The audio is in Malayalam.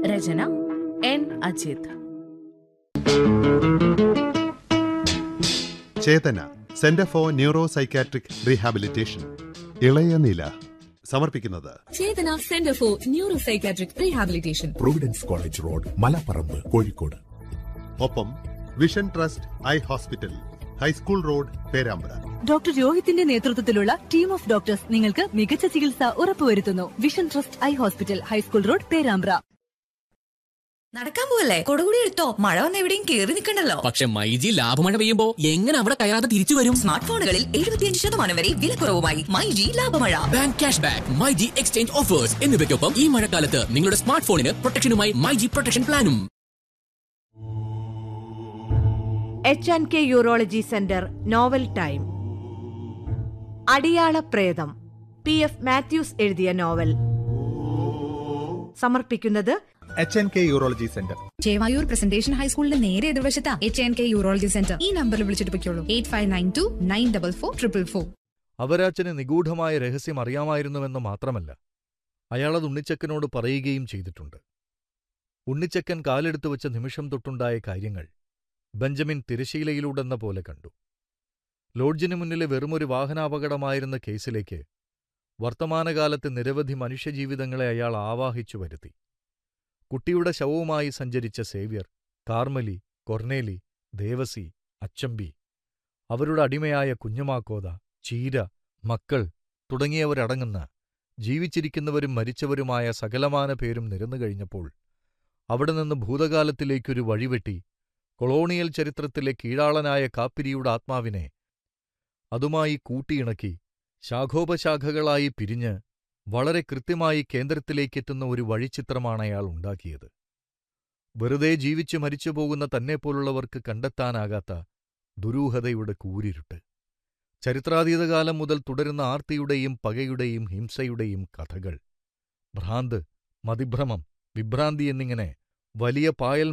Rachana N Ajith Chethana centre for neuro psychiatric rehabilitation ഇളയ നില സമർപ്പിക്കുന്നത് Chethana centre for neuro psychiatric rehabilitation providence college road Malaparamba Kozhikode ഒപ്പം vision trust eye hospital high school road Perambra doctor രോഹിത്തിന്റെ നേതൃത്വത്തിലുള്ള ടീം ഓഫ് ഡോക്ടേഴ്സ് നിങ്ങൾക്ക് മികച്ച ചികിത്സ ഉറപ്പുവരുത്തുന്നു vision trust eye hospital high school road Perambra നടക്കാൻ പോവല്ലേ കൊടുകൂടി എടുത്തോ മഴ വന്ന് എവിടെയും കേറി നിൽക്കണ്ടല്ലോ പക്ഷെ മൈജി ലാഭമഴ പെയ്യുമ്പോ എങ്ങനെ അവിടെ കയറാതെ തിരിച്ചു വരും സ്മാർട്ട് ഫോണുകളിൽ എഴുപത്തിയഞ്ച് ശതമാനം വരെ വിലക്കുറവുമായി മൈ ജി ലാഭമഴ bank cash back myG exchange offers എന്നിവയ്ക്കൊപ്പം ഈ മഴക്കാലത്ത് നിങ്ങളുടെ സ്മാർട്ട് ഫോണിന് പ്രൊട്ടക്ഷനുമായി മൈജി പ്രൊട്ടക്ഷൻ പ്ലാനും H and K urology centre novel time അടിയാള പ്രേതം പി എഫ് മാത്യൂസ് എഴുതിയ നോവൽ സമർപ്പിക്കുന്നത് H N K urology centre Chevayur presentation ഹൈസ്കൂളിന്റെ നേരെ എതിർവശത്താ H N K urology centre ഈ നമ്പറിൽ വിളിച്ചിട്ട് പൊയ്ക്കോളൂ eight five nine two nine double four triple four അവരാച്ചന് നിഗൂഢമായ രഹസ്യം അറിയാമായിരുന്നുവെന്ന് മാത്രമല്ല അയാളത് ഉണ്ണിച്ചക്കനോട് പറയുകയും ചെയ്തിട്ടുണ്ട് ഉണ്ണിച്ചക്കൻ കാലെടുത്തു വച്ച നിമിഷം തൊട്ടുണ്ടായ കാര്യങ്ങൾ ബെഞ്ചമിൻ തിരശീലയിലൂടെന്ന പോലെ കണ്ടു ലോഡ്ജിന് മുന്നിലെ വെറുമൊരു വാഹനാപകടമായിരുന്ന കേസിലേക്ക് വർത്തമാനകാലത്ത് നിരവധി മനുഷ്യജീവിതങ്ങളെ അയാൾ ആവാഹിച്ചു വരുത്തി കുട്ടിയുടെ ശവവുമായി സഞ്ചരിച്ച സേവ്യർ കാർമലി കൊർണേലി ദേവസി അച്ചമ്പി അവരുടെ അടിമയായ കുഞ്ഞുമാക്കോത ചീര മക്കൾ തുടങ്ങിയവരടങ്ങുന്ന ജീവിച്ചിരിക്കുന്നവരും മരിച്ചവരുമായ സകലമാന പേരും നിരന്നു കഴിഞ്ഞപ്പോൾ അവിടെ നിന്ന് ഭൂതകാലത്തിലേക്കൊരു വഴിവെട്ടി കൊളോണിയൽ ചരിത്രത്തിലെ കീഴാളനായ കാപ്പിരിയുടെ ആത്മാവിനെ അതുമായി കൂട്ടിയിണക്കി ശാഖോപശാഖകളായി പിരിഞ്ഞ് വളരെ കൃത്യമായി കേന്ദ്രത്തിലേക്കെത്തുന്ന ഒരു വഴിച്ചിത്രമാണ് അയാൾ ഉണ്ടാക്കിയത് വെറുതെ ജീവിച്ചു മരിച്ചുപോകുന്ന തന്നെപ്പോലുള്ളവർക്ക് കണ്ടെത്താനാകാത്ത ദുരൂഹതയുടെ കൂരിരുട്ട് ചരിത്രാതീതകാലം മുതൽ തുടരുന്ന ആർത്തിയുടെയും പകയുടെയും ഹിംസയുടെയും കഥകൾ ഭ്രാന്ത് മതിഭ്രമം വിഭ്രാന്തി എന്നിങ്ങനെ വലിയ പായൽ